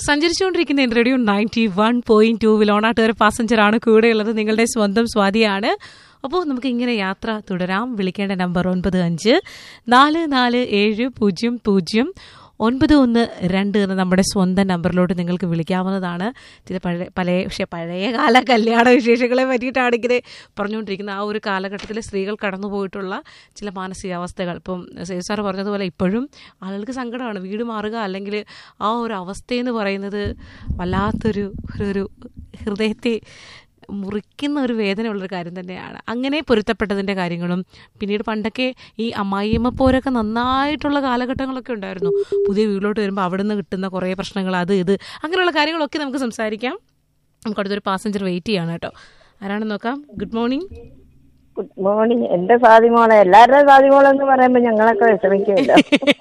സഞ്ചരിച്ചുകൊണ്ടിരിക്കുന്ന radio ninety one point two വിലോണാട്ടുകാർ passenger ആണ് കൂടെയുള്ളത് നിങ്ങളുടെ സ്വന്തം സ്വാതിയാണ് അപ്പോൾ നമുക്ക് ഇങ്ങനെ യാത്ര തുടരാം വിളിക്കേണ്ട നമ്പർ ഒൻപത് അഞ്ച് നാല് നാല് ഏഴ് പൂജ്യം പൂജ്യം ഒൻപത് ഒന്ന് രണ്ട് എന്ന നമ്മുടെ സ്വന്തം നമ്പറിലോട്ട് നിങ്ങൾക്ക് വിളിക്കാവുന്നതാണ് ചില പഴയ പല പക്ഷേ പഴയകാല കല്യാണ വിശേഷങ്ങളെ പറ്റിയിട്ടാണ് ഇങ്ങനെ പറഞ്ഞുകൊണ്ടിരിക്കുന്നത് ആ ഒരു കാലഘട്ടത്തിൽ സ്ത്രീകൾ കടന്നുപോയിട്ടുള്ള ചില മാനസികാവസ്ഥകൾ ഇപ്പം സേവ് സാർ പറഞ്ഞതുപോലെ ഇപ്പോഴും ആളുകൾക്ക് സങ്കടമാണ് വീട് മാറുക അല്ലെങ്കിൽ ആ ഒരു അവസ്ഥയെന്ന് പറയുന്നത് വല്ലാത്തൊരു ഒരു- ഒരു ഹൃദയത്തെ മുറിക്കുന്ന ഒരു വേദനയുള്ളൊരു കാര്യം തന്നെയാണ് അങ്ങനെ പൊരുത്തപ്പെട്ടതിൻ്റെ കാര്യങ്ങളും പിന്നീട് പണ്ടൊക്കെ ഈ അമ്മായിയമ്മ പോരൊക്കെ നന്നായിട്ടുള്ള കാലഘട്ടങ്ങളൊക്കെ ഉണ്ടായിരുന്നു പുതിയ വീട്ടിലോട്ട് വരുമ്പോൾ അവിടെ നിന്ന് കിട്ടുന്ന കുറേ പ്രശ്നങ്ങൾ അത് ഇത് അങ്ങനെയുള്ള കാര്യങ്ങളൊക്കെ നമുക്ക് സംസാരിക്കാം നമുക്ക് അടുത്തൊരു പാസഞ്ചർ വെയിറ്റ് ചെയ്യാണ് കേട്ടോ ആരാണെന്ന് നോക്കാം ഗുഡ് മോർണിംഗ് ഗുഡ് മോർണിംഗ് എന്റെ സാദിമോളെ എല്ലാവരുടെയും സാദിമോളെന്ന് പറയുമ്പോ ഞങ്ങളൊക്കെ വിഷമിക്കുമല്ലോ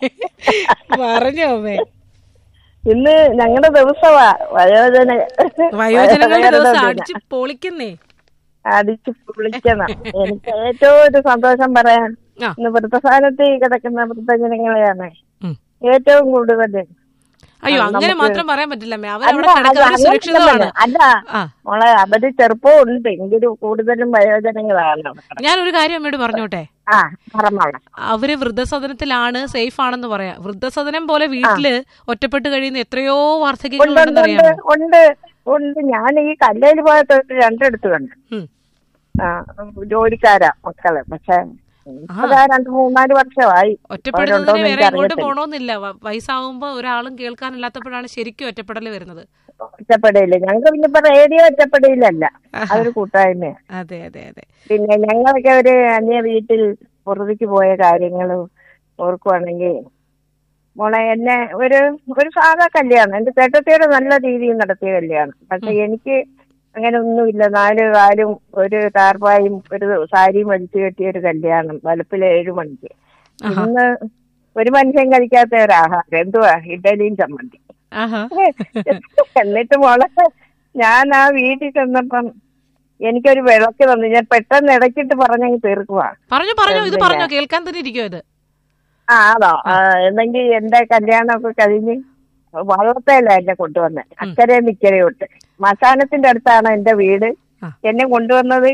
പറഞ്ഞോ അമ്മേ ഇന്ന് ഞങ്ങളുടെ ദിവസമാ വയോജന വയോജനങ്ങളുടെ ദിവസം വയോജന ദിനം. അടിച്ച് പൊളിക്കുന്നേ അടിച്ച് പൊളിക്കണം എനിക്ക് ഏറ്റവും ഒരു സന്തോഷം പറയാൻ ആ. ഇന്ന് വൃദ്ധസ്ഥാനത്ത് കിടക്കുന്ന വൃദ്ധജനങ്ങളെയാണ് ഉം. ഏറ്റവും കൂടുതൽ അയ്യോ ആ, അങ്ങനെ നമുക്ക് മാത്രം പറയാൻ പറ്റില്ല അമ്മേ അല്ല, അവരവിടെ അത് കിടക്കുക അവർ അങ്ങനെ സുരക്ഷിതമാണ് അല്ല ആ മോളെ അവര് ചെറുപ്പവും ഉണ്ട് എങ്കിലും കൂടുതലും വയോജനങ്ങളാണ് അവിടെ കിടക്കുന്നത്. ഞാനൊരു കാര്യം അമ്മയോട് പറഞ്ഞോട്ടെ ആ പറഞ്ഞോളാം അവര് വൃദ്ധസദനത്തിലാണ് സേഫ് ആണെന്ന് പറയാം വൃദ്ധസദനം പോലെ വീട്ടില് ഒറ്റപ്പെട്ട് കഴിയുന്ന എത്രയോ ഉണ്ട് ഉണ്ട് വാർദ്ധക്യങ്ങളുണ്ടെന്ന് ഉണ്ട് അറിയാമോ ഉണ്ട് ഉണ്ട് ഞാൻ ഈ കല്ലേല് പോയ തൊട്ട് രണ്ടിടത്ത് കണ്ടു ഉം. ആ ജോലിക്കാരാ മക്കള് പക്ഷെ അതാ രണ്ട് മൂന്നാല് വർഷമായി ഒറ്റപ്പെടുന്നതിന് അവരുണ്ടോന്ന് വേറെ എനിക്ക് എങ്ങോട്ട് അറിയത്തില്ല. പോണോന്നില്ല വ- വയസ്സാവുമ്പോ ഒരാളും കേൾക്കാനില്ലാത്തപ്പോഴാണ് ശരിക്കും ഒറ്റപ്പെടൽ വരുന്നത് ഒറ്റപ്പെടയില്ല ഞങ്ങൾക്ക് പിന്നെ ഇപ്പൊ റേഡിയോ ഒറ്റപ്പെടയിലല്ല അതൊരു കൂട്ടായ്മയാ അതെ അതെ അതെ പിന്നെ ഞങ്ങളൊക്കെ ഒരു അന്യ വീട്ടിൽ പുറത്തേക്ക് പോയ കാര്യങ്ങൾ ഓർക്കുവാണെങ്കിൽ മോളെ എന്നെ ഒരു ഒരു സാധാ കല്യാണം എന്റെ ചേട്ടത്തിയുടെ നല്ല രീതിയിൽ നടത്തിയ കല്യാണം പക്ഷെ എനിക്ക് അങ്ങനെ ഒന്നുമില്ല നാല് കാലും ഒരു ടാർപ്പായും ഒരു സാരിയും വലിച്ചു കെട്ടിയ ഒരു കല്യാണം വലുപ്പിലെ ഏഴു മണിക്ക് ഇന്ന് ഒരു മനുഷ്യൻ കഴിക്കാത്ത ഒരു ആഹാരം എന്തുവാ ഇഡലിയും ചമ്മന്തി ആഹാ എന്നിട്ട് മോളെ ഞാൻ ആ വീട്ടിൽ ചെന്നപ്പം എനിക്കൊരു വിളക്ക് തന്നു ഞാൻ പെട്ടെന്ന് ഇടയ്ക്കിട്ട് പറഞ്ഞങ്ങ് തീർക്കുവാ പറഞ്ഞു പറഞ്ഞു ഇത് പറഞ്ഞോ കേൾക്കാൻ തന്നെ ഇരിക്കും ഇത് ആ ആണോ ആ, എന്നെങ്കിൽ എന്റെ കല്യാണമൊക്കെ കഴിഞ്ഞ് വള്ളത്തേല എന്നെ കൊണ്ടുവന്നെ അക്കരെ നിക്കരെ തൊട്ട് മശാനത്തിന്റെ അടുത്താണ് എന്റെ വീട് ആ. എന്നെ കൊണ്ടുവന്നത്